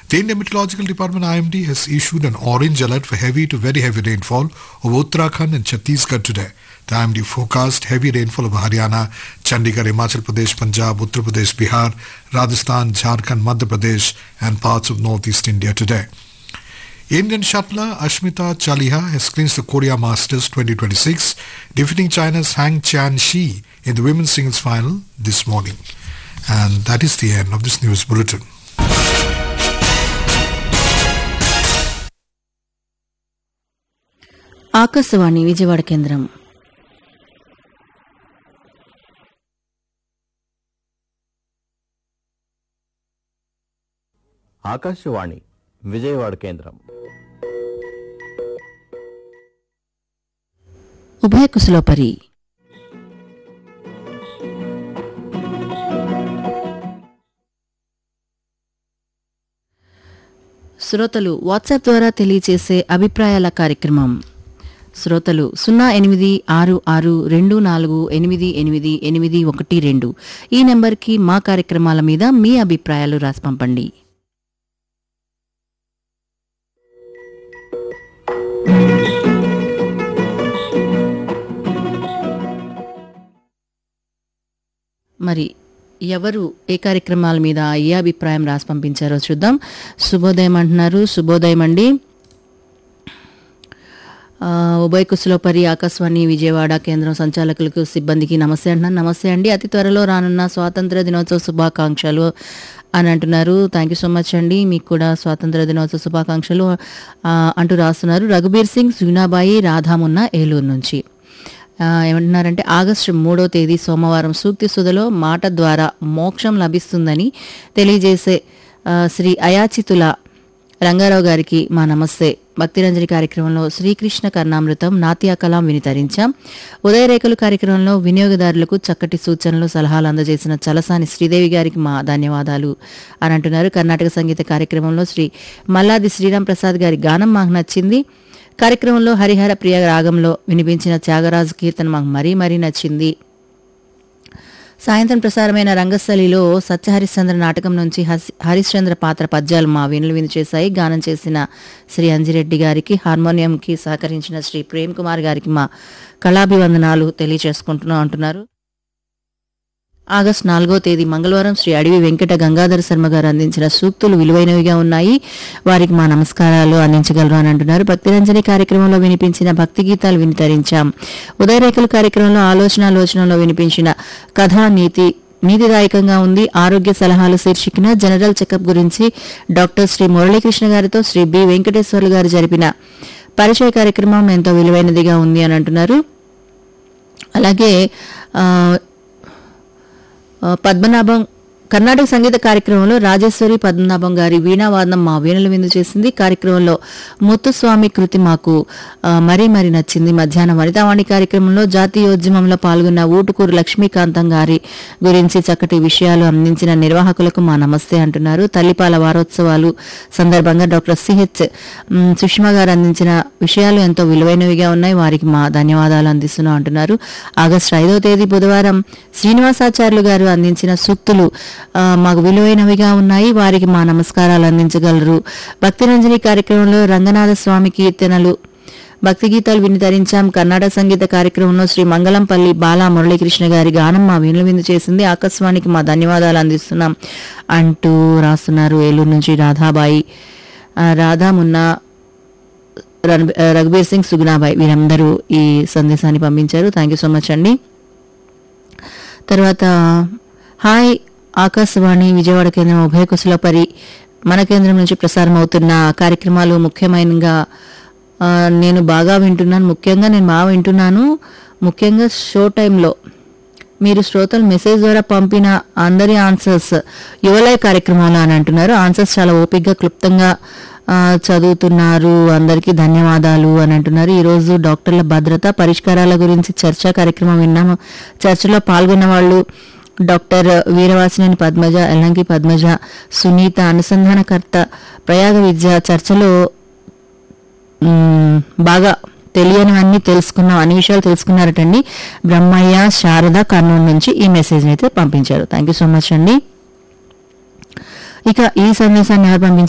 The Indian Meteorological Department IMD has issued an orange alert for heavy to very heavy rainfall over Uttarakhand and Chhattisgarh today. The IMD forecast heavy rainfall over Haryana, Chandigarh, Himachal Pradesh, Punjab, Uttar Pradesh, Bihar, Rajasthan, Jharkhand, Madhya Pradesh and parts of northeast India today. Indian shuttler Ashmita Chaliha has clinched the Korea Masters 2026, defeating China's Hang Chan-shi in the women's singles final this morning. And that is the end of this news bulletin. Akashvani Vijayawada కేంద్రం ఆకాశవాణి విజయవాడ కేంద్రం ఉభయ కుశలోపరి శ్రోతలు WhatsApp ద్వారా తెలియచేసే అభిప్రాయాల కార్యక్రమం శ్రోతలు సున్నా ఎనిమిది ఆరు ఆరు రెండు నాలుగు ఎనిమిది ఎనిమిది ఎనిమిది ఒకటి రెండు ఈ నెంబర్కి మా కార్యక్రమాల మీద మీ అభిప్రాయాలు రాసి పంపండి మరి ఎవరు ఏ కార్యక్రమాల మీద ఏ అభిప్రాయం రాసి పంపించారో చూద్దాం శుభోదయం అంటున్నారు శుభోదయం అండి ఆ, ఉభయ కుశలోపరి ఆకాశవాణి విజయవాడ కేంద్రం సంచాలకులకు సిబ్బందికి నమస్తే అంటున్నాను నమస్తే అండి అతి త్వరలో రానున్న స్వాతంత్ర దినోత్సవ శుభాకాంక్షలు అని అంటున్నారు థ్యాంక్ యూ సో మచ్ అండి మీకు కూడా స్వాతంత్ర దినోత్సవ శుభాకాంక్షలు ఆ, అంటూ రాస్తున్నారు రఘుబీర్ సింగ్ జూనాబాయి రాధామున్న ఏలూరు నుంచి ఆ, ఏమంటున్నారంటే ఆగస్టు మూడో తేదీ సోమవారం సూక్తి సుధలో మాట ద్వారా మోక్షం లభిస్తుందని తెలియజేసే ఆ, శ్రీ అయాచితుల రంగారావు గారికి మా నమస్తే భక్తిరంజని కార్యక్రమంలో శ్రీకృష్ణ కర్ణామృతం నాట్య కలాం వినితరించాం ఉదయరేఖలు కార్యక్రమంలో వినియోగదారులకు చక్కటి సూచనలు సలహాలు అందజేసిన చలసాని శ్రీదేవి గారికి మా ధన్యవాదాలు అని అంటున్నారు కర్ణాటక సంగీత కార్యక్రమంలో శ్రీ మల్లాది శ్రీరామ్ ప్రసాద్ గారి గానం మాకు నచ్చింది కార్యక్రమంలో హరిహర ప్రియ రాగంలో వినిపించిన త్యాగరాజు కీర్తన మాకు మరీ మరీ నచ్చింది సాయంత్రం ప్రసారమైన రంగస్థలిలో సత్యహరిశ్చంద్ర నాటకం నుంచి హస్- హరిశ్చంద్ర పాత్ర పద్యాలు మా వీణులు విని చేశాయి గానం చేసిన శ్రీ అంజిరెడ్డి గారికి హార్మోనియంకి సహకరించిన శ్రీ ప్రేమ్ కుమార్ గారికి మా కళాభివందనాలు తెలియజేసుకుంటున్నాం అంటున్నారు ఆగస్టు నాలుగో తేదీ మంగళవారం శ్రీ అడవి వెంకట గంగాధర శర్మ గారు అందించిన సూక్తులు విలువైనవిగా ఉన్నాయి వారికి మా నమస్కారాలు అందించగలరు అని అంటున్నారు భక్తిరంజని కార్యక్రమంలో వినిపించిన భక్తి గీతాలు వినితరించాం ఉదయరేఖలు కార్యక్రమంలో ఆలోచన లోచనలో వినిపించిన కథా నీతి నీతిదాయకంగా ఉంది ఆరోగ్య సలహాలు శీర్షికన జనరల్ చెకప్ గురించి డాక్టర్ శ్రీ మురళీకృష్ణ గారితో శ్రీ బి వెంకటేశ్వర్లు గారు జరిపిన పరిచయ కార్యక్రమం ఎంతో విలువైనదిగా ఉంది అని అంటున్నారు అలాగే ఆ, ఆ, పద్మనాభం కర్ణాటక సంగీత కార్యక్రమంలో రాజేశ్వరి పద్మనాభం గారి వీణావాదనం మా వీణుల విందు చేసింది కార్యక్రమంలో ముత్తుస్వామి కృతి మాకు ఆ, మరీ మరీ నచ్చింది మధ్యాహ్నం వనితావాణి కార్యక్రమంలో జాతీయోద్యమంలో పాల్గొన్న ఊటుకూరు లక్ష్మీకాంతం గారి గురించి చక్కటి విషయాలు అందించిన నిర్వాహకులకు మా నమస్తే అంటున్నారు తల్లిపాల వారోత్సవాలు సందర్భంగా డాక్టర్ సిహెచ్ మ్, సుష్మా గారు అందించిన విషయాలు ఎంతో విలువైనవిగా ఉన్నాయి వారికి మా ధన్యవాదాలు అందిస్తున్నాం అంటున్నారు ఆగస్టు ఐదో తేదీ బుధవారం శ్రీనివాసాచార్యులు గారు అందించిన సూక్తులు ఆ, మాకు విలువైనవిగా ఉన్నాయి వారికి మా నమస్కారాలు అందించగలరు భక్తిరంజని కార్యక్రమంలో రంగనాథ స్వామి కీర్తనలు భక్తి గీతాలు వినితరించాం కర్ణాటక సంగీత కార్యక్రమంలో శ్రీ మంగళంపల్లి బాలా మురళీకృష్ణ గారి గానం మా వీణుల విందు చేసింది ఆకాశవాణికి మా ధన్యవాదాలు అందిస్తున్నాం అంటూ రాస్తున్నారు ఏలూరు నుంచి రాధాబాయి ఆ, రాధా మున్నా రణ్- రఘుబీర్ సింగ్ సుగుణాబాయ్ వీరందరూ ఈ సందేశాన్ని పంపించారు థ్యాంక్ యూ సో మచ్ అండి తర్వాత హాయ్ ఆకాశవాణి విజయవాడ కేంద్రం ఉభయ కుశలపరి మన కేంద్రం నుంచి ప్రసారం అవుతున్న కార్యక్రమాలు ముఖ్యమైనగా ఆ, నేను బాగా వింటున్నాను ముఖ్యంగా నేను బాగా వింటున్నాను ముఖ్యంగా షో టైంలో మీరు శ్రోతలు మెసేజ్ ద్వారా పంపిన అందరి ఆన్సర్స్ యువలయ కార్యక్రమంలో అని అంటున్నారు ఆన్సర్స్ చాలా ఓపికగా క్లుప్తంగా ఆ, చదువుతున్నారు అందరికీ ధన్యవాదాలు అని అంటున్నారు ఈరోజు డాక్టర్ల భద్రత పరిష్కారాల గురించి చర్చా కార్యక్రమం విన్నాము చర్చలో పాల్గొన్న వాళ్ళు డాక్టర్ వీరవాసినేని పద్మజ ఎల్లంకి పద్మజ సునీత అనుసంధానకర్త ప్రయాగ విద్య చర్చలో మ్మ్, బాగా తెలియనివన్నీ తెలుసుకున్నాం అన్ని విషయాలు తెలుసుకున్నారటండి బ్రహ్మయ్య శారద కర్నూలు నుంచి ఈ మెసేజ్ అయితే పంపించారు థ్యాంక్ యూ సో మచ్ అండి ఇక ఈ సందేశాన్ని ఎవరు పంపించారు